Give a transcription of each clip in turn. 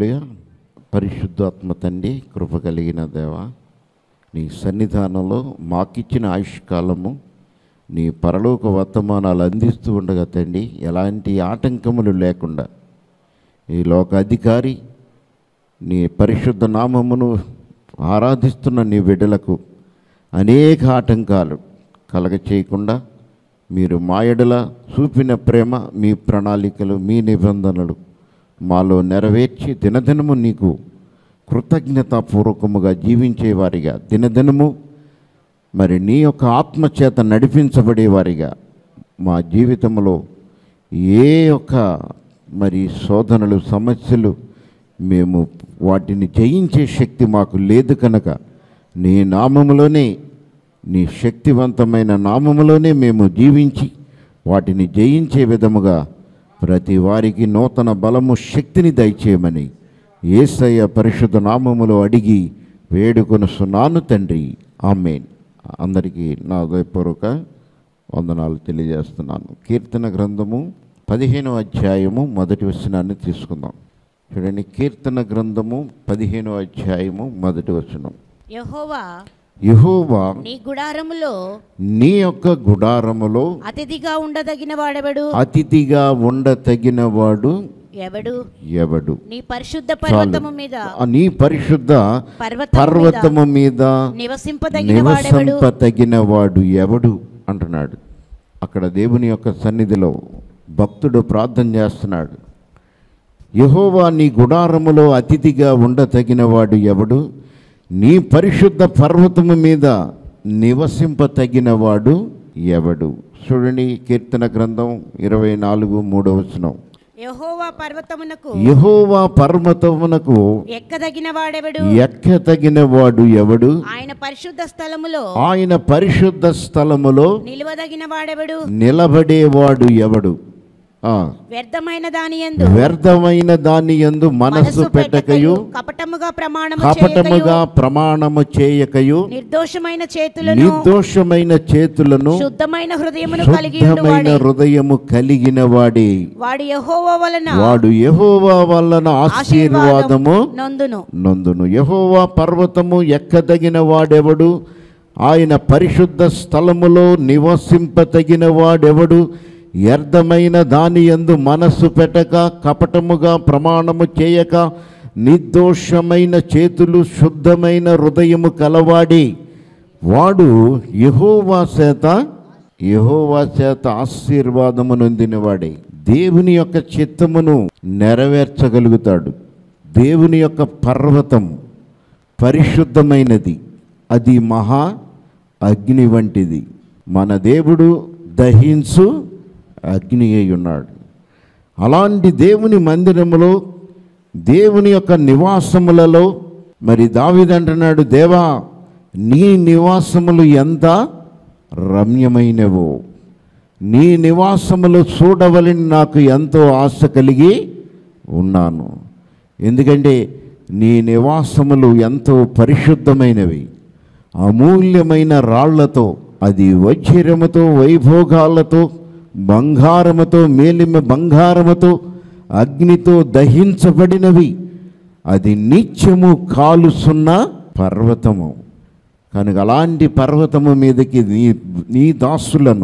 హల్లెలూయా పరిశుద్ధాత్మ తండ్రి కృప కలిగిన దేవ నీ సన్నిధానంలో మాకిచ్చిన ఆయుష్కాలము నీ పరలోక వర్తమానాలు అందిస్తూ ఉండగా తండ్రి ఎలాంటి ఆటంకములు లేకుండా ఈ లోక అధికారి నీ పరిశుద్ధ నామమును ఆరాధిస్తున్న నీ బిడ్డలకు అనేక ఆటంకాలు కలగ చేయకుండా మీరు మాయడల చూపిన ప్రేమ మీ ప్రణాళికలు మీ నిబంధనలు మాలో నెరవేర్చి దినదినము నీకు కృతజ్ఞతాపూర్వకముగా జీవించేవారిగా దినదినము మరి నీ యొక్క ఆత్మచేత నడిపించబడేవారిగా మా జీవితంలో ఏ యొక్క మరి శోధనలు సమస్యలు మేము వాటిని జయించే శక్తి మాకు లేదు కనుక నీ నామములోనే నీ శక్తివంతమైన నామములోనే మేము జీవించి వాటిని జయించే విధముగా ప్రతి వారికి నూతన బలము శక్తిని దయచేయమని ఏసయ్య పరిశుద్ధ నామములో అడిగి వేడుకొనుస్తున్నాను తండ్రి ఆమెన్ అందరికీ నా హృదయపూర్వక వందనాలు తెలియజేస్తున్నాను కీర్తన గ్రంథము పదిహేనో అధ్యాయము మొదటి వచనాన్ని తీసుకుందాం చూడండి కీర్తన గ్రంథము పదిహేనో అధ్యాయము మొదటి వచనం యహోవా యహోవా నీ గుడారములో నీ యొక్క గుడారములో అతిథిగా ఉండదగిన వాడెవడు అతిథిగా ఉండతగిన వాడు ఎవడు ఎవడు నీ పరిశుద్ధ చాలు. పర్వతము మీద ఆ నీ పరిశుద్ధ పర్వతము పర్వతము మీద నివసింపదగిన వాడెవడు నివసింపతగిన వాడు ఎవడు అంటున్నాడు అక్కడ దేవుని యొక్క సన్నిధిలో భక్తుడు ప్రార్థన చేస్తున్నాడు యహోవా నీ గుడారములో అతిథిగా ఉండతగిన వాడు ఎవడు నీ పరిశుద్ధ పర్వతము మీద నివసింపతగిన వాడు ఎవడు చూడండి కీర్తన గ్రంథం ఇరవై నాలుగు మూడవ వచనం యహోవా పర్వతమునకు యహోవా పర్వతమునకు ఎక్కదగిన వాడెవడు ఎక్కతగిన వాడు ఎవడు ఆయన పరిశుద్ధ స్థలములో ఆయన పరిశుద్ధ స్థలములో నిలువదగిన వాడెవడు నిలబడేవాడు ఎవడు ఆ, వ్యర్థమైన దాని యందు వ్యర్థమైన దాని యందు మనస్సు పెట్టకయు కపటముగా ప్రమాణము కపటముగా చేయకయు ప్రమాణము చేయకయు నిర్దోషమైన చేతులను నిర్దోషమైన చేతులను శుద్ధమైన హృదయమును కలిగి శుద్ధమైన ఉండువాడే హృదయము కలిగిన వాడే వాడు యహోవా వలన వాడు యెహోవా వలన ఆశీర్వాదము నొందును నందును యెహోవా పర్వతము ఎక్కదగిన వాడెవడు ఆయన పరిశుద్ధ స్థలములో నివసింపతగిన వాడెవడు వ్యర్థమైన దాని యందు మనస్సు పెట్టక కపటముగా ప్రమాణము చేయక నిర్దోషమైన చేతులు శుద్ధమైన హృదయము కలవాడి వాడు యెహోవా చేత యెహోవా చేత ఆశీర్వాదము నొందినవాడే దేవుని యొక్క చిత్తమును నెరవేర్చగలుగుతాడు దేవుని యొక్క పర్వతం పరిశుద్ధమైనది అది మహా అగ్ని వంటిది మన దేవుడు దహించు అగ్ని అయి ఉన్నాడు అలాంటి దేవుని మందిరములో దేవుని యొక్క నివాసములలో మరి దావిదంటున్నాడు దేవా నీ నివాసములు ఎంత రమ్యమైనవో నీ నివాసములు చూడవలని నాకు ఎంతో ఆశ కలిగి ఉన్నాను ఎందుకంటే నీ నివాసములు ఎంతో పరిశుద్ధమైనవి అమూల్యమైన రాళ్లతో అది వజ్రముతో వైభోగాలతో బంగారముతో మేలిమ బంగారముతో అగ్నితో దహించబడినవి అది నిత్యము కాలుసున్న పర్వతము కనుక అలాంటి పర్వతము మీదకి నీ నీ దాసులను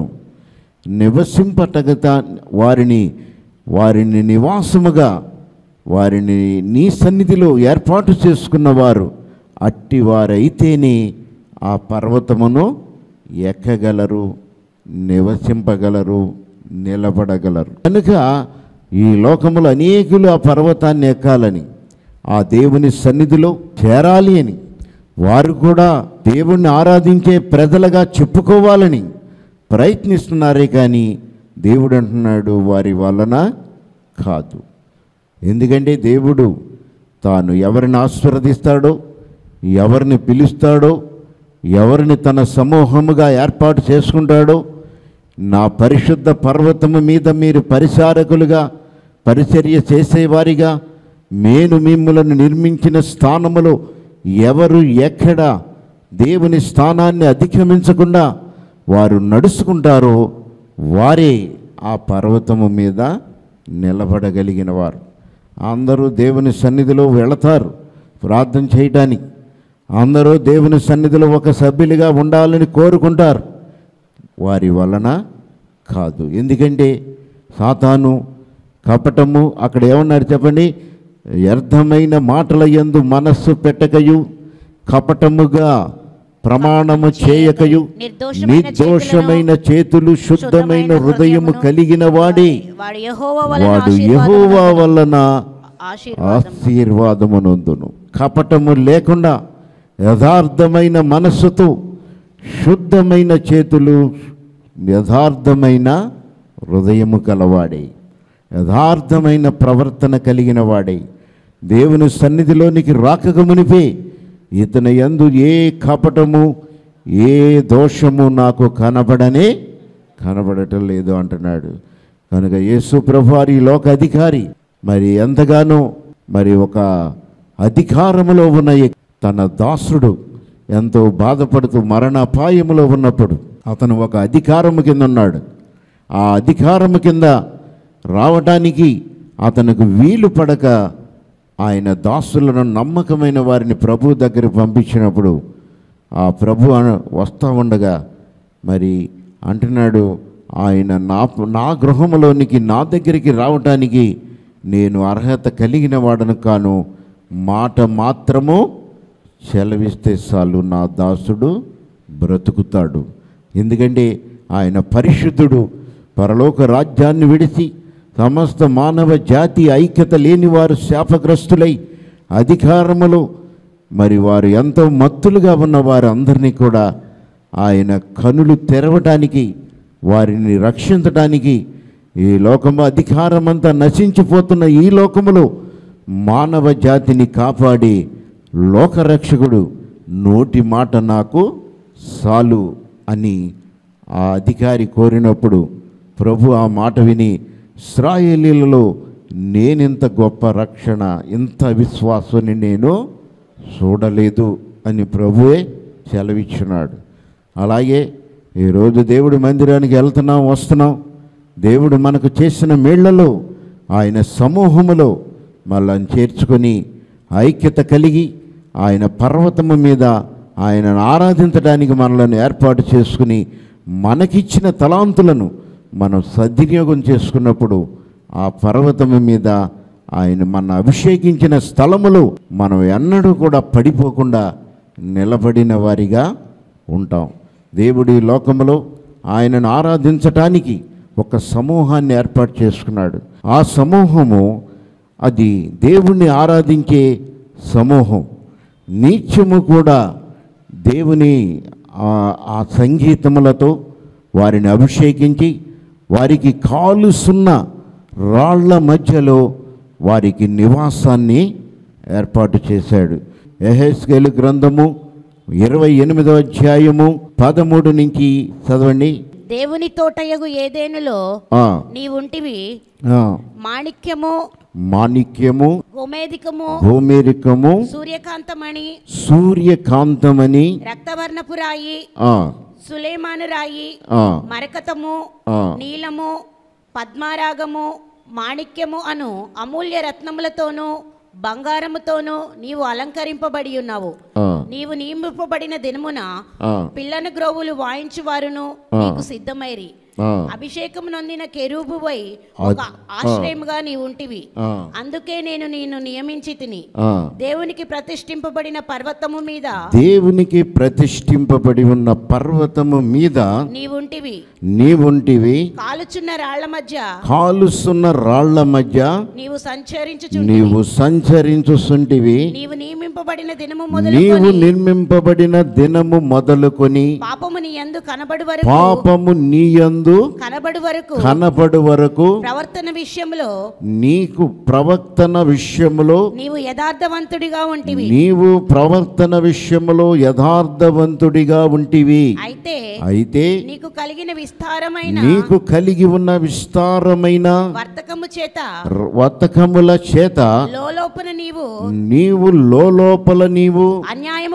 నివసింపటగత వారిని వారిని నివాసముగా వారిని నీ సన్నిధిలో ఏర్పాటు చేసుకున్నవారు అట్టి వారైతేనే ఆ పర్వతమును ఎక్కగలరు నివసింపగలరు నిలబడగలరు కనుక ఈ లోకములో అనేకులు ఆ పర్వతాన్ని ఎక్కాలని ఆ దేవుని సన్నిధిలో చేరాలి అని వారు కూడా దేవుణ్ణి ఆరాధించే ప్రజలుగా చెప్పుకోవాలని ప్రయత్నిస్తున్నారే కానీ దేవుడు అంటున్నాడు వారి వలన కాదు ఎందుకంటే దేవుడు తాను ఎవరిని ఆశీర్వదిస్తాడో ఎవరిని పిలుస్తాడో ఎవరిని తన సమూహముగా ఏర్పాటు చేసుకుంటాడో నా పరిశుద్ధ పర్వతము మీద మీరు పరిచారకులుగా పరిచర్య చేసేవారిగా నేను మిమ్మలను నిర్మించిన స్థానములో ఎవరు ఎక్కడ దేవుని స్థానాన్ని అధిగమించకుండా వారు నడుచుకుంటారో వారే ఆ పర్వతము మీద నిలబడగలిగిన వారు అందరూ దేవుని సన్నిధిలో వెళతారు ప్రార్థన చేయటానికి అందరూ దేవుని సన్నిధిలో ఒక సభ్యులుగా ఉండాలని కోరుకుంటారు వారి వలన కాదు ఎందుకంటే సాతాను కపటము అక్కడ ఏమన్నారు చెప్పండి వ్యర్థమైన మాటల యందు మనస్సు పెట్టకయు కపటముగా ప్రమాణము చేయకయు నిర్దోషమైన నిర్దోషమైన చేతులు శుద్ధమైన హృదయము కలిగిన వాడే వాడు యెహోవా వలన వాడు ఆశీర్వాదము యెహోవా వలన ఆశీర్వాదం ఆశీర్వాదమునందును కపటము లేకుండా యథార్థమైన మనస్సుతో శుద్ధమైన చేతులు యథార్థమైన హృదయము కలవాడే యథార్థమైన ప్రవర్తన కలిగిన వాడే దేవుని సన్నిధిలోనికి రాకక మునిపే ఇతని యందు ఏ కపటము ఏ దోషము నాకు కనబడనే కనబడటం లేదు అంటున్నాడు కనుక యేసు ప్రభు వారి ఈ లోక అధికారి మరి ఎంతగానో మరి ఒక అధికారములో ఉన్న ఈ తన దాసుడు ఎంతో బాధపడుతూ మరణాపాయములో ఉన్నప్పుడు అతను ఒక అధికారము కింద ఉన్నాడు ఆ అధికారము కింద రావటానికి అతనికి వీలు పడక ఆయన దాసులను నమ్మకమైన వారిని ప్రభు దగ్గర పంపించినప్పుడు ఆ ప్రభు అన- వస్తా ఉండగా మరి అంటున్నాడు ఆయన నా నా గృహములోనికి నా దగ్గరికి రావటానికి నేను అర్హత కలిగిన వాడను కాను మాట మాత్రము సెలవిస్తే చాలు నా దాసుడు బ్రతుకుతాడు ఎందుకంటే ఆయన పరిశుద్ధుడు పరలోక రాజ్యాన్ని విడిచి సమస్త మానవ జాతి ఐక్యత లేని వారు శాపగ్రస్తులై అధికారములు మరి వారు ఎంతో మత్తులుగా ఉన్న వారు అందరినీ కూడా ఆయన కనులు తెరవటానికి వారిని రక్షించటానికి ఈ లోకము అధికారమంతా నశించిపోతున్న ఈ లోకములో మానవ జాతిని కాపాడి లోకరక్షకుడు నోటి మాట నాకు సాలు అని ఆ అధికారి కోరినప్పుడు ప్రభు ఆ మాట విని ఇస్రాయేలీలలో నేనింత గొప్ప రక్షణ ఇంత విశ్వాసాన్ని నేను చూడలేదు అని ప్రభువే సెలవిచ్చున్నాడు అలాగే ఈరోజు దేవుడి మందిరానికి వెళ్తున్నాం వస్తున్నాం దేవుడు మనకు చేసిన మేళ్లలో ఆయన సమూహములో మనల్ని చేర్చుకొని ఐక్యత కలిగి ఆయన పర్వతము మీద ఆయనను ఆరాధించడానికి మనలను ఏర్పాటు చేసుకుని మనకిచ్చిన తలాంతులను మనం సద్వినియోగం చేసుకున్నప్పుడు ఆ పర్వతము మీద ఆయన మన అభిషేకించిన స్థలములో మనం ఎన్నడూ కూడా పడిపోకుండా నిలబడిన వారిగా ఉంటాం దేవుడి లోకములో ఆయనను ఆరాధించటానికి ఒక సమూహాన్ని ఏర్పాటు చేసుకున్నాడు ఆ సమూహము అది దేవుణ్ణి ఆరాధించే సమూహం నీత్యము కూడా దేవుని ఆ- ఆ సంగీతములతో వారిని అభిషేకించి వారికి కాలుసున్న రాళ్ల మధ్యలో వారికి నివాసాన్ని ఏర్పాటు చేశాడు ఎహెస్కేలు గ్రంథము ఇరవై ఎనిమిదో అధ్యాయము పదమూడు నుంచి చదవండి దేవుని తోటయగు ఏదేనులో ఆ, నీవుంటివి ఆ, మాణిక్యము మాణిక్యము గోమేదికము భూమిరికము సూర్యకాంతమణి సూర్యకాంతమని రక్తవర్ణపు రాయి ఆ, సులేమాను రాయి ఆ, మరకతము ఆ. నీలము పద్మారాగము మాణిక్యము అను అమూల్య రత్నములతోనూ బంగారముతోనూ నీవు అలంకరింపబడి ఉన్నావు ఆ, నీవు నియమింపబడిన దినమున ఆ, పిల్లను గ్రోవులు వాయించువారును ఆ. నీకు సిద్ధమైరి ఆ, అభిషేకము నొందిన కెరూబువై ఒక ఆశ్రయముగా నీ ఉంటివి ఆ, అందుకే నేను నిన్ను నియమించి తిని ఆ. దేవునికి ప్రతిష్ఠింపబడిన పర్వతము మీద దేవునికి ప్రతిష్ఠింపబడి ఉన్న పర్వతము మీద నీవుంటివి నీవుంటివి కాలుచున్న రాళ్ల మధ్య కాలుస్తున్న రాళ్ల మధ్య నీవు సంచరించుచు నీవు సంచరించుసుంటివి నీవు నియమింపబడిన దినము నీవు మొదలుకొని నిర్మింపబడిన దినము మొదలుకొని పాపము నీ యందు కనబడు వరకు పాపము నీయందు కనబడు వరకు కనబడు వరకు ప్రవర్తన విషయంలో నీకు ప్రవర్తన విషయములో నీవు యథార్థవంతుడిగా ఉంటివి నీవు ప్రవర్తన విషయములో యథార్థవంతుడిగా ఉంటివి అయితే అయితే నీకు కలిగిన విస్తారమైన నీకు కలిగి ఉన్న విస్తారమైన వర్తకము చేత ర- వర్తకముల చేత లోలోపన నీవు నీవు లోపల నీవు అన్యాయము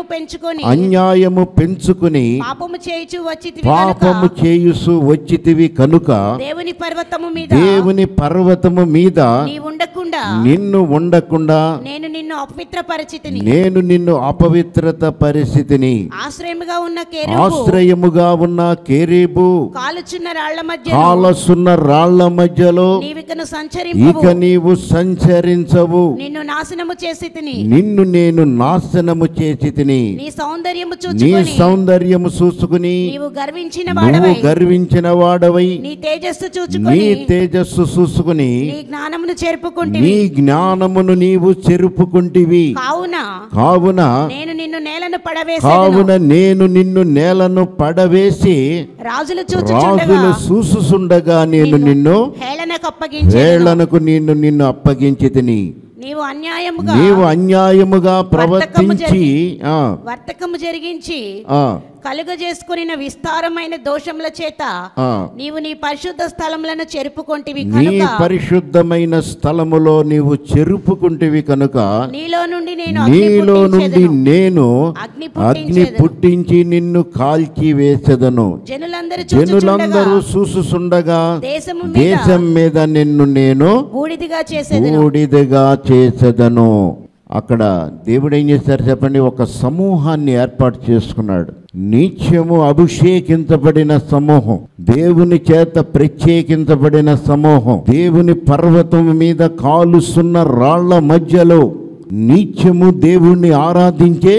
అన్యాయము పెంచుకొని అన్యాయము పెంచుకుని పాపము చేయుచు వచ్చి పాపము చేయుసు వచ్చితివి కనుక దేవుని పర్వతము మీద దేవుని పర్వతము మీద నీ ఉండకుండా నిన్ను ఉండకుండా నేను నిన్ను అపవిత్ర పరిచితిని నేను నిన్ను అపవిత్రత పరిస్థితిని ఆశ్రయముగా ఉన్న కేరుబు ఆశ్రయముగా ఉన్న కేరేబు కాలుచున్న రాళ్ల మధ్య కాలసున్న రాళ్ల మధ్యలో నీవికను ఇక సంచరింపవు నీవు సంచరించవు నిన్ను నాశనము చేసి తిని నిన్ను నేను నాశనము చేసి తిని నీ సౌందర్యము నీ చూచుకొని సౌందర్యము చూసుకుని నీవు గర్వించిన నువ్వు వాడవై గర్వించిన వాడవై నీ తేజస్సు నీ చూచుకొని తేజస్సు చూసుకుని నీ జ్ఞానమును చేర్పుకుంటివి నీ జ్ఞానమును నీవు చెరుపుకుంటివి కావున కావున నేను నిన్ను నేలను పడవేసేదను కావున నేను నిన్ను నేలను పడవేసి రాజులు చూచుచుండగా రాజులు చూసుచుండగా నేను నిన్ను హేళనకు అప్పగించి వేళ్లకు నిన్ను నిన్ను అప్పగించి తిని నీవు అన్యాయముగా నీవు అన్యాయముగా ప్రవర్తించి జరిగి- ఆ, వర్తకము జరిగించి ఆ, కలుగజేసుకున్న విస్తారమైన దోషముల చేత ఆ. నీవు నీ పరిశుద్ధ స్థలములను చెరుపుకొంటివి నీ కనుక పరిశుద్ధమైన స్థలములో నీవు చెరుపుకుంటివి కనుక నీలో నుండి నేను అగ్ని నీలో నుండి పుట్టించెదను. నేను అగ్ని అగ్ని పుట్టించెదను. పుట్టించి నిన్ను కాల్చి వేసెదను జనులందరూ జనులందరూ చూచుచుండగా చూసుచుండగా దేశము మీద దేశం మీద నిన్ను నేను బూడిదిగా చేసేదను బూడిదగా చేసేదను అక్కడ దేవుడు ఏం చేశారు చెప్పండి ఒక సమూహాన్ని ఏర్పాటు చేసుకున్నాడు నిత్యము అభిషేకించబడిన సమూహం దేవుని చేత ప్రత్యేకించబడిన సమూహం దేవుని పర్వతం మీద కాలుస్తున్న రాళ్ల మధ్యలో నిత్యము దేవుణ్ణి ఆరాధించే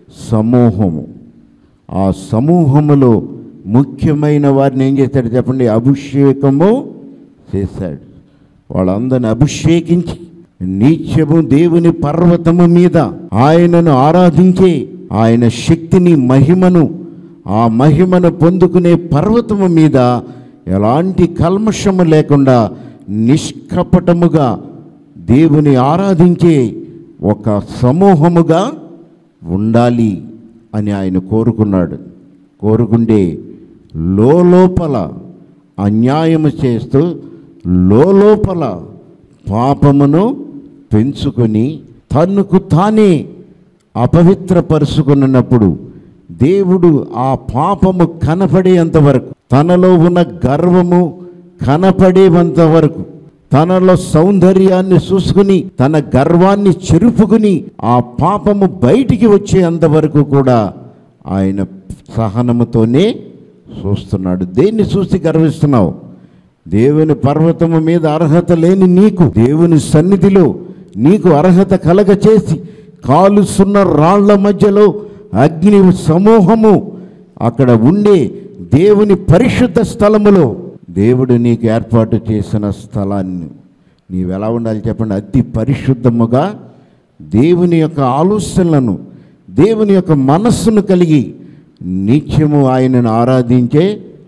సమూహము ఆ సమూహములో ముఖ్యమైన వారిని ఏం చేశాడు చెప్పండి అభిషేకము చేశాడు వాళ్ళందరిని అభిషేకించి నిత్యము దేవుని పర్వతము మీద ఆయనను ఆరాధించే ఆయన శక్తిని మహిమను ఆ మహిమను పొందుకునే పర్వతము మీద ఎలాంటి కల్మషము లేకుండా నిష్కపటముగా దేవుని ఆరాధించే ఒక సమూహముగా ఉండాలి అని ఆయన కోరుకున్నాడు కోరుకుంటే లోపల అన్యాయము చేస్తూ లోపల పాపమును పెంచుకొని తన్నుకు తానే అపవిత్రపరుచుకున్నప్పుడు దేవుడు ఆ పాపము కనపడేంత వరకు తనలో ఉన్న గర్వము కనపడేంత వరకు తనలో సౌందర్యాన్ని చూసుకుని తన గర్వాన్ని చెరుపుకుని ఆ పాపము బయటికి వచ్చేంత వరకు కూడా ఆయన సహనముతోనే చూస్తున్నాడు దేన్ని చూసి గర్విస్తున్నావు దేవుని పర్వతము మీద అర్హత లేని నీకు దేవుని సన్నిధిలో నీకు అర్హత కలగ చేసి కాలుస్తున్న రాళ్ల మధ్యలో అగ్ని సమూహము అక్కడ ఉండే దేవుని పరిశుద్ధ స్థలములో దేవుడు నీకు ఏర్పాటు చేసిన స్థలాన్ని నీవు ఎలా ఉండాలి చెప్పండి అతి పరిశుద్ధముగా దేవుని యొక్క ఆలోచనలను దేవుని యొక్క మనస్సును కలిగి నిత్యము ఆయనను ఆరాధించే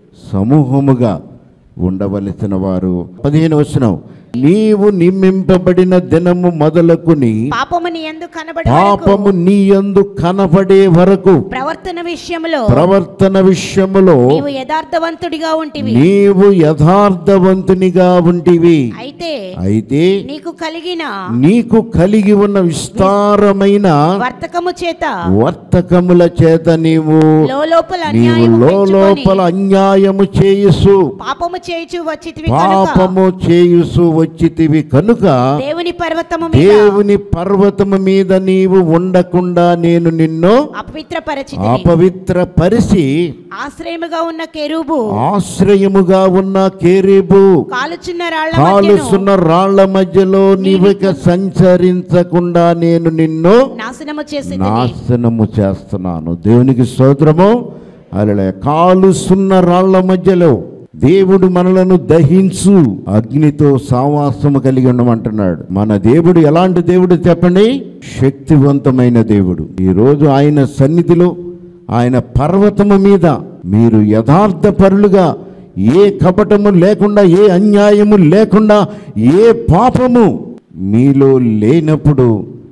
సమూహముగా ఉండవలసిన వారు పదిహేను వచనం నీవు నిమ్మింపబడిన దినము మొదలుకుని పాపము నీ ఎందు కనబడే పాపము నీ యందు కనబడే వరకు ప్రవర్తన విషయములో ప్రవర్తన విషయములో నీవు యథార్థవంతుడిగా ఉంటివి నీవు యథార్థవంతునిగా ఉంటివి అయితే అయితే నీకు కలిగిన నీకు కలిగి ఉన్న విస్తారమైన వర్తకము చేత వర్తకముల చేత నీవు లోపల నీవు అన్యాయము లోపల పెంచుకొని అన్యాయము చేయుసు పాపము చేయుచు వచ్చితివి కనుక పాపము చేయుసు వచ్చితివి కనుక దేవుని పర్వతము మీద దేవుని పర్వతము మీద నీవు ఉండకుండా నేను నిన్ను అపవిత్రపరచితిని అపవిత్ర పరిచి ఆశ్రయముగా ఉన్న కెరూబు ఆశ్రయముగా ఉన్న కేరీబు కాలుచున్న రాళ్ల మధ్యను కాలుస్తున్న రాళ్ల మధ్యలో నీవిక సంచరించకుండా నేను నిన్ను నాశనము చేసి నాశనము చేస్తున్నాను దేవునికి స్తోత్రము అలా కాలుస్తున్న రాళ్ల మధ్యలో దేవుడు మనలను దహించు అగ్నితో సావాసము కలిగి ఉండమంటున్నాడు మన దేవుడు ఎలాంటి దేవుడు చెప్పండి శక్తివంతమైన దేవుడు ఈరోజు ఆయన సన్నిధిలో ఆయన పర్వతము మీద మీరు యథార్థ పరులుగా ఏ కపటము లేకుండా ఏ అన్యాయము లేకుండా ఏ పాపము మీలో లేనప్పుడు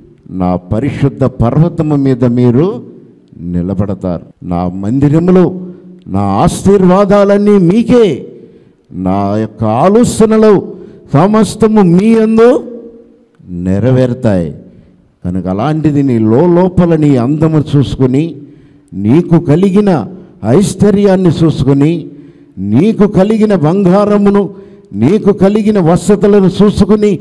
నా పరిశుద్ధ పర్వతము మీద మీరు నిలబడతారు నా మందిరములో నా ఆశీర్వాదాలన్నీ మీకే నా యొక్క ఆలోచనలు సమస్తము మీ అందు నెరవేరుతాయి కనుక అలాంటిది నీ లోపల నీ అందము చూసుకొని నీకు కలిగిన ఐశ్వర్యాన్ని చూసుకొని నీకు కలిగిన బంగారమును నీకు కలిగిన వసతులను చూసుకుని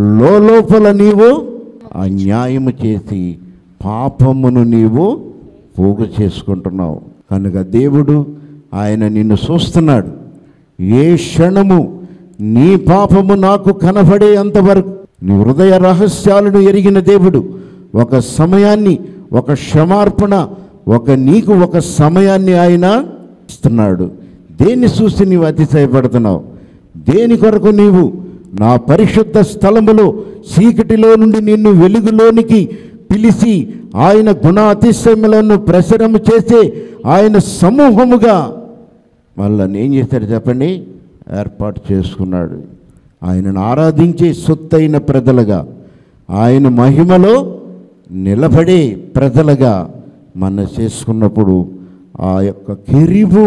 లోపల నీవు అన్యాయము చేసి పాపమును నీవు పోగు చేసుకుంటున్నావు కనుక దేవుడు ఆయన నిన్ను చూస్తున్నాడు ఏ క్షణము నీ పాపము నాకు కనబడే అంతవరకు నీ హృదయ రహస్యాలను ఎరిగిన దేవుడు ఒక సమయాన్ని ఒక క్షమార్పణ ఒక నీకు ఒక సమయాన్ని ఆయన ఇస్తున్నాడు దేన్ని చూసి నీవు అతిశయపడుతున్నావు దేని కొరకు నీవు నా పరిశుద్ధ స్థలములో చీకటిలో నుండి నిన్ను వెలుగులోనికి పిలిచి ఆయన గుణాతిశయములను ప్రసరము చేసే ఆయన సమూహముగా మళ్ళా ఏం చేశాడు చెప్పండి ఏర్పాటు చేసుకున్నాడు ఆయనను ఆరాధించే సొత్తైన ప్రజలుగా ఆయన మహిమలో నిలబడే ప్రజలుగా మన చేసుకున్నప్పుడు ఆ యొక్క కెరీబు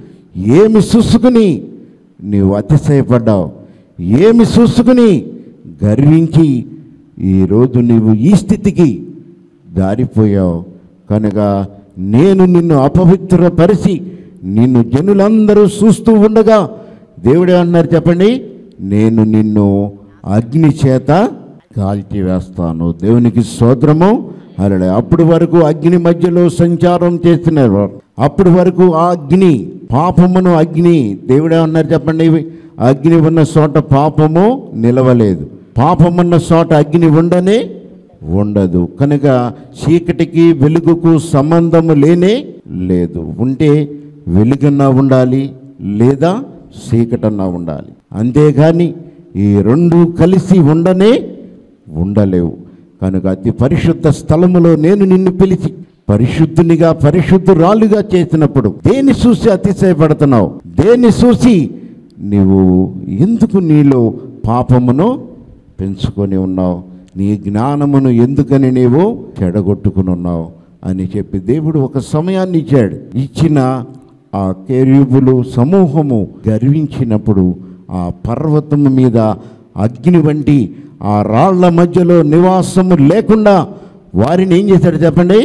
ఏమి చూసుకుని నీవు అతిశయపడ్డావు ఏమి చూసుకుని గర్వించి ఈరోజు నీవు ఈ స్థితికి దారిపోయావు కనుక నేను నిన్ను అపవిత్రపరిచి నిన్ను జనులందరూ చూస్తూ ఉండగా దేవుడే అన్నారు చెప్పండి నేను నిన్ను అగ్ని చేత కాల్చి వేస్తాను దేవునికి స్తోత్రము అలా అప్పటి వరకు అగ్ని మధ్యలో సంచారం చేస్తున్నారు అప్పటి వరకు ఆ అగ్ని పాపమును అగ్ని దేవుడే అన్నారు చెప్పండి అగ్ని ఉన్న చోట పాపము నిలవలేదు పాపమున్న చోట అగ్ని ఉండనే ఉండదు కనుక చీకటికి వెలుగుకు సంబంధము లేనే లేదు ఉంటే వెలుగన్నా ఉండాలి లేదా చీకటన్నా ఉండాలి అంతేగాని ఈ రెండు కలిసి ఉండనే ఉండలేవు కనుక అతి పరిశుద్ధ స్థలములో నేను నిన్ను పిలిచి పరిశుద్ధునిగా పరిశుద్ధురాలుగా చేసినప్పుడు దేన్ని చూసి అతిశయపడుతున్నావు దేన్ని చూసి నీవు ఎందుకు నీలో పాపమును పెంచుకొని ఉన్నావు నీ జ్ఞానమును ఎందుకని నీవు చెడగొట్టుకుని ఉన్నావు అని చెప్పి దేవుడు ఒక సమయాన్ని ఇచ్చాడు ఇచ్చిన ఆ కెరూబులు సమూహము గర్వించినప్పుడు ఆ పర్వతము మీద అగ్ని వంటి ఆ రాళ్ల మధ్యలో నివాసము లేకుండా వారిని ఏం చేశాడు చెప్పండి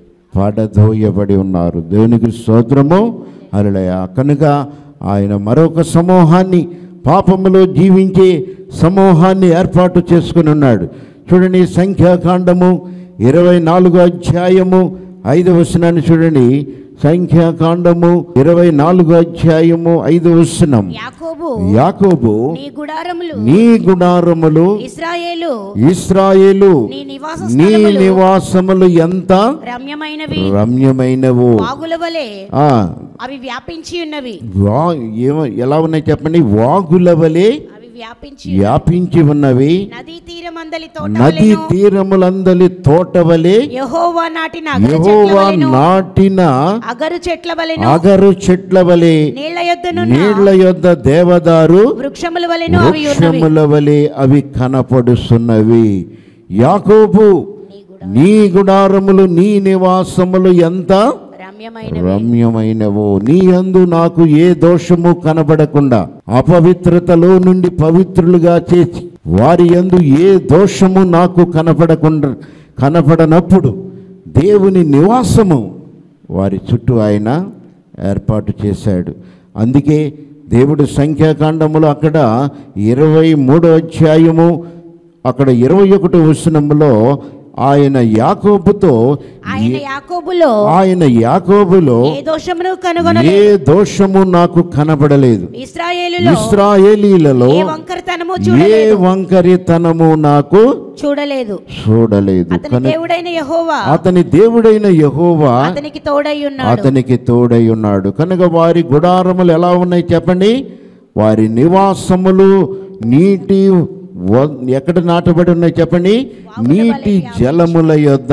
పడదోయబడి ఉన్నారు దేవునికి స్తోత్రము అలడయ కనుక ఆయన మరొక సమూహాన్ని పాపములో జీవించే సమూహాన్ని ఏర్పాటు చేసుకుని ఉన్నాడు చూడండి సంఖ్యాకాండము ఇరవై నాలుగో అధ్యాయము ఐదవ వచనాన్ని చూడండి సంఖ్యాకాండము ఇరవై నాలుగో అధ్యాయము ఐదవ వచనం యాకోబు యాకోబు నీ గుడారములు నీ గుడారములు ఇస్రాయేలు ఇస్రాయేలు నీ నివాస నీ స్థలములు నివాసములు ఎంత రమ్యమైనవి రమ్యమైనవు వాగుల వలె ఆ, అవి వ్యాపించి ఉన్నవి వా ఏమ ఎలా ఉన్నాయి చెప్పండి వాగుల వలె అవి వ్యాపించి వ్యాపించి ఉన్నవి నదీ తీరమందలి నదీ తోట తీరములందలి తోట వలె యహోవా నాటిన అగరు చెట్ల యెహోవా వలెను నాటిన అగరు చెట్ల వలెను అగరు చెట్ల వలె నీళ్ల యొద్దను నీళ్ల యొద్ద దేవదారు వృక్షముల వలెను అవి ఉన్నవి వృక్షముల వలె అవి కనపడుస్తున్నవి యాకోబు నీ గుడారములు నీ నివాసములు ఎంత రమ్యమైన రమ్యమైనవో నీ యందు నాకు ఏ దోషము కనబడకుండా అపవిత్రతలో నుండి పవిత్రులుగా చేసి వారి యందు ఏ దోషము నాకు కనపడకుండా కనపడనప్పుడు దేవుని నివాసము వారి చుట్టూ ఆయన ఏర్పాటు చేశాడు అందుకే దేవుడు సంఖ్యాకాండములో అక్కడ ఇరవై మూడో అధ్యాయము అక్కడ ఇరవై ఒకటో వచనములో ఆయన యాకోబుతో ఆయన యాకోబులో ఆయన యాకోబులో ఏ దోషమును కనుగొనలేదు ఏ దోషము నాకు కనబడలేదు ఇస్రాయేలులో ఇస్రాయేలీలలో ఏ వంకరతనము ఏ చూడలేదు వంకరితనము నాకు చూడలేదు చూడలేదు అతని కనుక దేవుడైన యహోవా అతని దేవుడైన యహోవా అతనికి తోడై ఉన్నాడు అతనికి తోడై ఉన్నాడు కనుక వారి గుడారములు ఎలా ఉన్నాయి చెప్పండి వారి నివాసములు నీటి వ- ఎక్కడ నాటబడి ఉన్నాయి చెప్పండి నీటి జలముల యొద్ద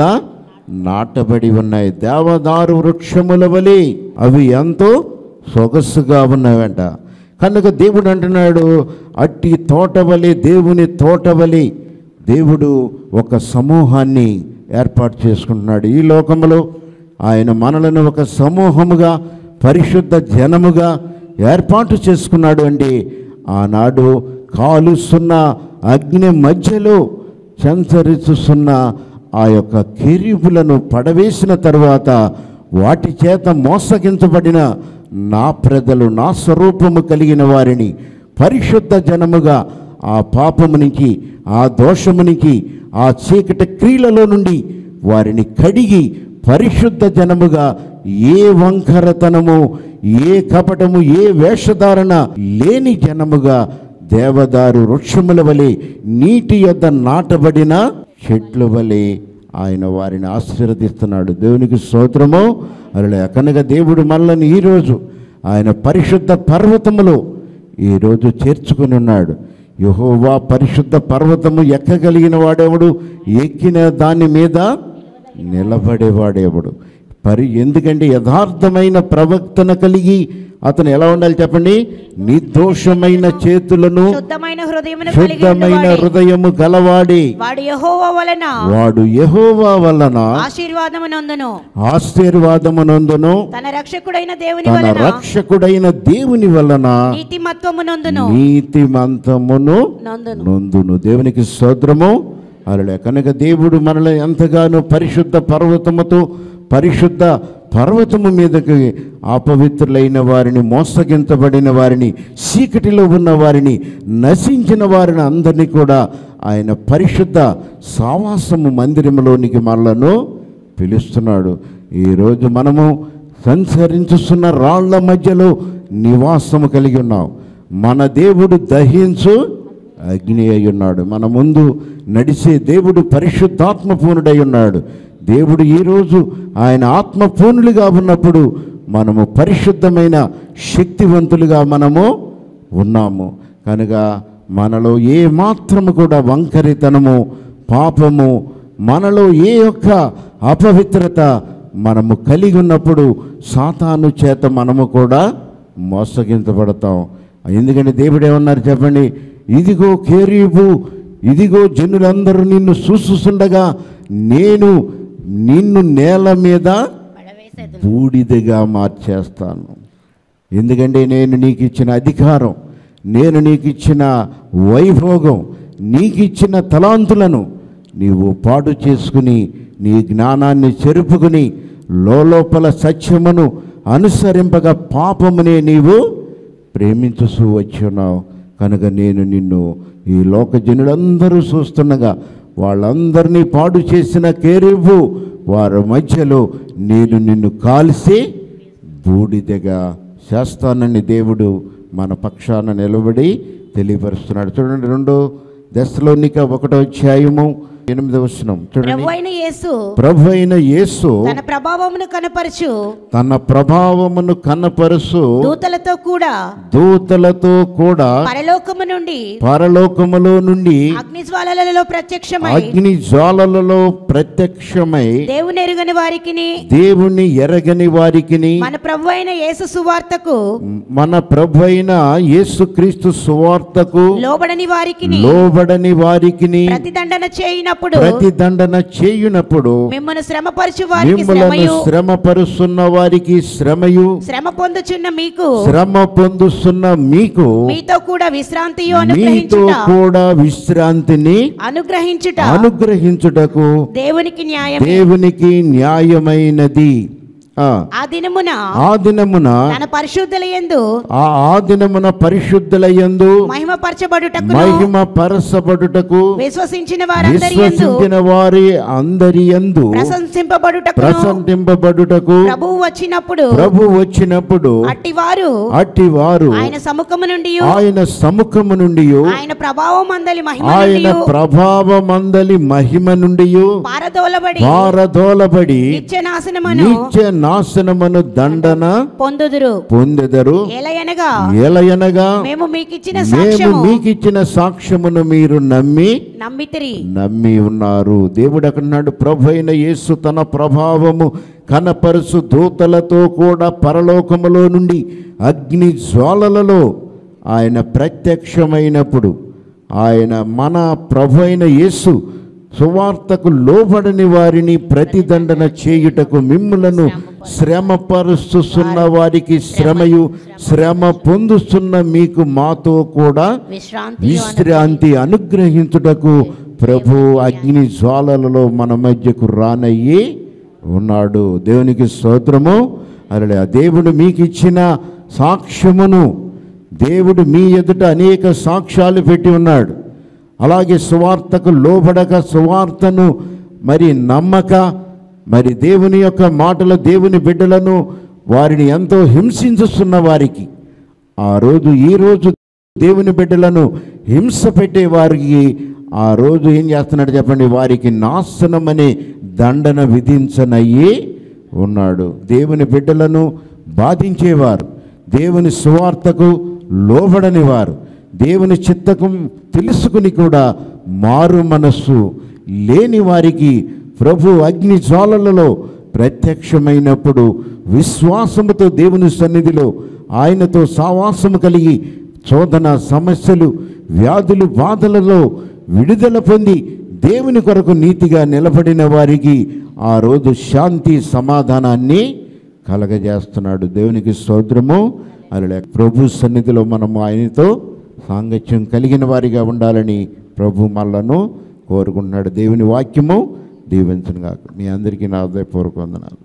నాటబడి ఉన్నాయి దేవదారు వృక్షముల వలె అవి ఎంతో సొగసుగా ఉన్నవంట కనుక దేవుడు అంటున్నాడు అట్టి తోట వలె దేవుని తోట వలె దేవుడు ఒక సమూహాన్ని ఏర్పాటు చేసుకుంటున్నాడు ఈ లోకములో ఆయన మనలను ఒక సమూహముగా పరిశుద్ధ జనముగా ఏర్పాటు చేసుకున్నాడు అంటే ఆనాడు కాలుస్తున్న అగ్ని మధ్యలో సంచరిస్తున్న ఆ యొక్క కెరీబులను పడవేసిన తరువాత వాటి చేత మోసగించబడిన నా ప్రజలు నా స్వరూపము కలిగిన వారిని పరిశుద్ధ జనముగా ఆ పాపము నుంచి ఆ దోషము నుంచి ఆ చీకటి క్రియలలో నుండి వారిని కడిగి పరిశుద్ధ జనముగా ఏ వంకరతనము ఏ కపటము ఏ వేషధారణ లేని జనముగా దేవదారు వృక్షముల వలె నీటి యొద్ద నాటబడిన చెట్ల వలె ఆయన వారిని ఆశీర్వదిస్తున్నాడు దేవునికి స్తోత్రము అలా కనుక దేవుడు మనల్ని ఈరోజు ఆయన పరిశుద్ధ పర్వతములో ఈరోజు చేర్చుకుని ఉన్నాడు యహోవా పరిశుద్ధ పర్వతము ఎక్కగలిగిన వాడెవడు ఎక్కిన దాని మీద నిలబడేవాడెవడు పరి ఎందుకంటే యథార్థమైన ప్రవక్తన కలిగి అతను ఎలా ఉండాలి చెప్పండి నిర్దోషమైన చేతులను శుద్ధమైన హృదయమును కలిగి శుద్ధమైన ఉన్నవాడే. హృదయము గలవాడి వాడు యెహోవా వలన వాడు యెహోవా వలన ఆశీర్వాదమునందును ఆశీర్వాదమునందును తన రక్షకుడైన దేవుని తన వలన రక్షకుడైన దేవుని వలన నీతిమత్వమునందును నీతిమంతమును నందును నొందును దేవునికి స్తోత్రము అలా కనుక దేవుడు మనల్ని ఎంతగానో పరిశుద్ధ పర్వతముతో పరిశుద్ధ పర్వతము మీదకి అపవిత్రులైన వారిని మోసగించబడిన వారిని చీకటిలో ఉన్న వారిని నశించిన వారిని అందరినీ కూడా ఆయన పరిశుద్ధ సావాసము మందిరములోనికి మనలను పిలుస్తున్నాడు ఈరోజు మనము సంచరించుస్తున్న రాళ్ల మధ్యలో నివాసము కలిగి ఉన్నాం మన దేవుడు దహించు అగ్ని అయి ఉన్నాడు మన ముందు నడిచే దేవుడు పరిశుద్ధాత్మ పూర్ణుడై ఉన్నాడు దేవుడు ఈరోజు ఆయన ఆత్మ పూర్ణులుగా ఉన్నప్పుడు మనము పరిశుద్ధమైన శక్తివంతులుగా మనము ఉన్నాము కనుక మనలో ఏ మాత్రము కూడా వంకరితనము పాపము మనలో ఏ యొక్క అపవిత్రత మనము కలిగి ఉన్నప్పుడు సాతాను చేత మనము కూడా మోసగించబడతాం ఎందుకంటే దేవుడు ఏమన్నారు చెప్పండి ఇదిగో కేరీబు ఇదిగో జనులందరూ నిన్ను చూస్తుండగా నేను నిన్ను నేల మీద పడవేసేదును. బూడిదగా మార్చేస్తాను ఎందుకంటే నేను నీకు ఇచ్చిన అధికారం నేను నీకు ఇచ్చిన వైభోగం నీకు ఇచ్చిన తలాంతులను నీవు పాడు చేసుకుని నీ జ్ఞానాన్ని చెరుపుకుని లోపల సత్యమును అనుసరింపగా పాపమునే నీవు ప్రేమించుతూ వచ్చున్నావు కనుక నేను నిన్ను ఈ లోక జనులందరూ చూస్తుండగా వాళ్ళందరినీ పాడు చేసిన కేరేవు వారి మధ్యలో నేను నిన్ను కాల్సి బూడిదగా చేస్తానని దేవుడు మన పక్షాన నిలబడి తెలియపరుస్తున్నాడు చూడండి రెండో దశలోనిక ఒకటో అధ్యాయము ఎనిమిదవ వచనం చూడండి ప్రభు అయిన యేసు ప్రభు అయిన యేసు తన ప్రభావమును కనపరచు తన ప్రభావమును కనపరుసు దూతలతో కూడా దూతలతో కూడా పరలోకము నుండి పరలోకములో నుండి అగ్ని జ్వాలలలో ప్రత్యక్షమై అగ్ని జ్వాలలలో ప్రత్యక్షమై దేవుని ఎరుగని వారికిని దేవుని ఎరగని వారికిని మన ప్రభు అయిన యేసు సువార్తకు మన ప్రభు అయిన యేసుక్రీస్తు సువార్తకు లోబడని వారికిని లోబడని వారికిని ప్రతిదండన చేయినప్పుడు ప్రతిదండన చేయునప్పుడు మిమ్మల్ని శ్రమపరచు వారికి మిమ్మలను శ్రమయు శ్రమపరుస్తున్న వారికి శ్రమయు శ్రమ పొందుచున్న మీకు శ్రమ పొందుతున్న మీకు మీతో కూడా విశ్రాంతియు మీతో అనుగ్రహించుట కూడా విశ్రాంతిని అనుగ్రహించుట అనుగ్రహించుటకు దేవునికి న్యాయం దేవునికి న్యాయమైనది ఆ ఆ దినమున ఆ దినమున తన పరిశుద్ధుల యందు ఆ ఆ దినమున పరిశుద్ధులయందు మహిమపరచబడుటకు మహిమ పరసబడుటకు విశ్వసించిన వారందరి యందు విశ్వసించిన వారి అందరి యందు ప్రశంసింపబడుటకు ప్రసంతింపబడుటకు ప్రభువు వచ్చినప్పుడు ప్రభు వచ్చినప్పుడు అట్టివారు అట్టి వారు ఆయన సముఖము నుండి ఆయన సముఖము నుండి ఆయన ప్రభావం అందలి మహిమ ఆయన నుండి ప్రభావమందలి మహిమ నుండి పారదోలబడి పారదోలబడి నిత్య నాశనమును నిత్య నాశనమును దండన పొందుదురు పొందెదరు ఎలయనగా ఎలయనగా మేము మీకు ఇచ్చిన మేము సాక్ష్యము మీకిచ్చిన సాక్ష్యమును మీరు నమ్మి నమ్మితిరి నమ్మి ఉన్నారు దేవుడు అక్కడున్నాడు ప్రభు అయిన యేసు తన ప్రభావము కనపరుసు దూతలతో కూడా పరలోకములో నుండి అగ్ని జ్వాలలలో ఆయన ప్రత్యక్షమైనప్పుడు ఆయన మన ప్రభు అయిన యేసు సువార్తకు లోబడని వారిని ప్రతిదండన చేయుటకు మిమ్ములను శ్రమ పరుస్తున్న వారికి శ్రమయు శ్రమ పొందుతున్న మీకు మాతో కూడా విశ్రాంతి విశ్రాంతి అనుగ్రహించుటకు ప్రభు అగ్ని జ్వాలలలో మన మధ్యకు రానయ్యి ఉన్నాడు దేవునికి స్తోత్రము అలా దేవుడు మీకు ఇచ్చిన సాక్ష్యమును దేవుడు మీ ఎదుట అనేక సాక్ష్యాలు పెట్టి ఉన్నాడు అలాగే సువార్తకు లోబడక సువార్తను మరి నమ్మక మరి దేవుని యొక్క మాటలు దేవుని బిడ్డలను వారిని ఎంతో హింసించుస్తున్న వారికి ఆ రోజు ఈ రోజు దేవుని బిడ్డలను హింస పెట్టే వారికి ఆ రోజు ఏం చేస్తున్నాడు చెప్పండి వారికి నాశనం అనే దండన విధించనయ్యి ఉన్నాడు దేవుని బిడ్డలను బాధించేవారు దేవుని సువార్తకు లోబడని వారు దేవుని చిత్తకం తెలుసుకుని కూడా మారు మనస్సు లేని వారికి ప్రభు అగ్ని జ్వాలలలో ప్రత్యక్షమైనప్పుడు విశ్వాసముతో దేవుని సన్నిధిలో ఆయనతో సావాసము కలిగి శోధన సమస్యలు వ్యాధులు బాధలలో విడుదల పొంది దేవుని కొరకు నీతిగా నిలబడిన వారికి ఆ రోజు శాంతి సమాధానాన్ని కలగజేస్తున్నాడు దేవునికి స్తోత్రము అలా ప్రభు సన్నిధిలో మనము ఆయనతో సాంగత్యం కలిగిన వారిగా ఉండాలని ప్రభు మనలను కోరుకుంటున్నాడు దేవుని వాక్యము దీవించను మీ అందరికీ నా హృదయపూర్వక వందనాలు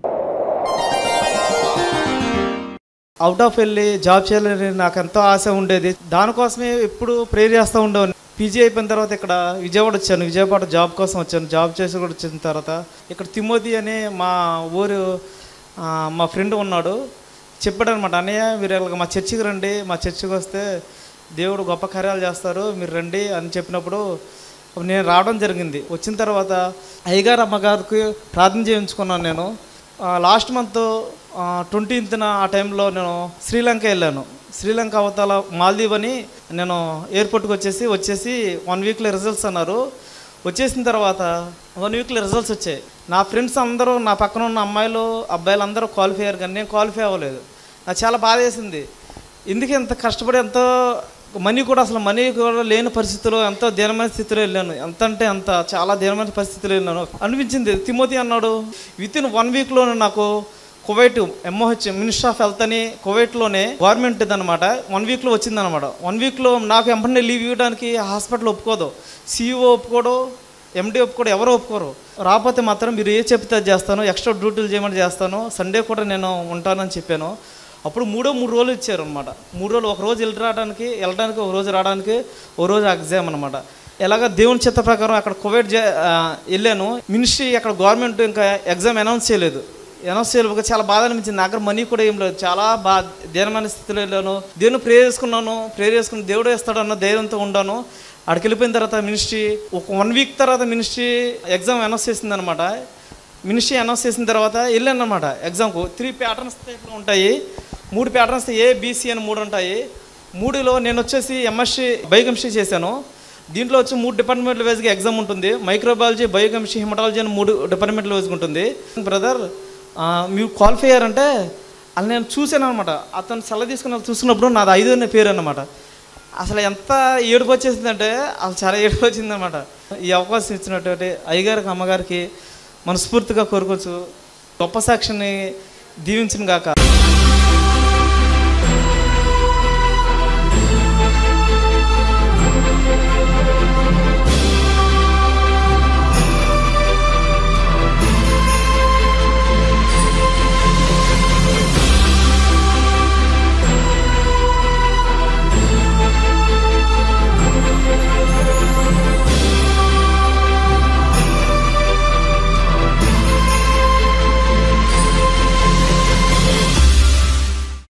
అవుట్ ఆఫ్ వెళ్ళి జాబ్ చేయాలని నాకు ఎంతో ఆశ ఉండేది దానికోసమే ఎప్పుడు ప్రేర్ చేస్తూ ఉండేవాడిని పీజీ అయిపోయిన తర్వాత ఇక్కడ విజయవాడ వచ్చాను విజయవాడ జాబ్ కోసం వచ్చాను జాబ్ చేసి కూడా వచ్చిన తర్వాత ఇక్కడ తిమోతి అనే మా ఊరు ఆ, మా ఫ్రెండ్ ఉన్నాడు చెప్పాడు అనమాట అన్నయ్య మీరు ఇలాగ మా చర్చికి రండి మా చర్చికి వస్తే దేవుడు గొప్ప కార్యాలు చేస్తారు మీరు రండి అని చెప్పినప్పుడు నేను రావడం జరిగింది వచ్చిన తర్వాత అయ్యగారు అమ్మగారికి ప్రార్థన చేయించుకున్నాను నేను లాస్ట్ మంత్ ట్వంటీన్త్న ఆ టైంలో నేను శ్రీలంక వెళ్ళాను శ్రీలంక అవతల మాల్దీవ్ అని నేను ఎయిర్పోర్ట్కి వచ్చేసి వచ్చేసి వన్ వీక్లో రిజల్ట్స్ అన్నారు వచ్చేసిన తర్వాత వన్ వీక్లో రిజల్ట్స్ వచ్చాయి నా ఫ్రెండ్స్ అందరూ నా పక్కన ఉన్న అమ్మాయిలు అబ్బాయిలు అందరూ క్వాలిఫై అయ్యారు కానీ నేను క్వాలిఫై అవ్వలేదు నాకు చాలా బాధ వేసింది ఎందుకు ఎంత కష్టపడి ఎంతో మనీ కూడా అసలు మనీ కూడా లేని పరిస్థితిలో ఎంతో దీనమైన స్థితిలో వెళ్ళాను ఎంత అంటే అంత చాలా దీనమైన పరిస్థితిలో వెళ్ళాను అనిపించింది తిమోతి అన్నాడు విత్ ఇన్ వన్ వీక్లోనే నాకు Kuwait MOH minister of health అని కువైట్లోనే గవర్నమెంట్ అనమాట వన్ వీక్లో వచ్చిందనమాట వన్ వీక్లో నాకు ఎంపనే లీవ్ ఇవ్వడానికి హాస్పిటల్ ఒప్పుకోదు సీఈఓ ఒప్పుకోడు ఎండి ఒప్పుకోడు ఎవరు ఒప్పుకోరు రాకపోతే మాత్రం మీరు ఏ చెప్తే అది చేస్తాను ఎక్స్ట్రా డ్యూటీలు చేయమని చేస్తాను సండే కూడా నేను ఉంటానని చెప్పాను అప్పుడు మూడో మూడు రోజులు ఇచ్చారు అనమాట మూడు రోజులు ఒక రోజు వెళ్ళి రావడానికి వెళ్ళడానికి ఒక రోజు రావడానికి ఒక రోజు ఎగ్జామ్ అనమాట ఎలాగ దేవుని చిత్త ప్రకారం అక్కడ కోవిడ్ జే ఆ, వెళ్ళాను మినిస్ట్రీ అక్కడ గవర్నమెంట్ ఇంకా ఎగ్జామ్ అనౌన్స్ చేయలేదు అనౌన్స్ చేయలేదు చాలా బాధ అనిపించింది నా దగ్గర మనీ కూడా ఏం లేదు చాలా బా దీనమైన స్థితిలో వెళ్ళాను దేవుని ప్రేర్ చేసుకున్నాను ప్రేర్ చేసుకుని దేవుడు వేస్తాడన్న ధైర్యంతో ఉండాను అక్కడికి వెళ్ళిపోయిన తర్వాత మినిస్ట్రీ ఒక వన్ వీక్ తర్వాత మినిస్ట్రీ ఎగ్జామ్ అనౌన్స్ చేసింది అనమాట మినిస్ట్రీ అనౌన్స్ చేసిన తర్వాత వెళ్ళాను అనమాట ఎగ్జామ్కు త్రీ ప్యాటర్న్స్ టైప్లో ఉంటాయి మూడు ప్యాటర్న్స్ ఏ బీసీ అని మూడు ఉంటాయి మూడులో నేను వచ్చేసి ఎంఎస్సీ బయోకెమిస్ట్రీ చేశాను దీంట్లో వచ్చి మూడు డిపార్ట్మెంట్ల వైజ్గా ఎగ్జామ్ ఉంటుంది మైక్రోబయాలజీ బయోకెమిస్ట్రీ హిమటాలజీ అని మూడు డిపార్ట్మెంట్ల వైజ్గా ఉంటుంది బ్రదర్ మీరు క్వాలిఫై అయ్యారంటే అది నేను చూశాను అనమాట అతను సెలవు తీసుకున్న చూసుకున్నప్పుడు నాది ఐదు అనే పేరు అనమాట అసలు ఎంత ఏడుపు వచ్చేసిందంటే అసలు చాలా ఏడుపు వచ్చిందనమాట ఈ అవకాశం ఇచ్చినటువంటి అయ్యగారికి అమ్మగారికి మనస్ఫూర్తిగా కోరుకోవచ్చు గొప్ప సాక్షిని దీవించిన గాక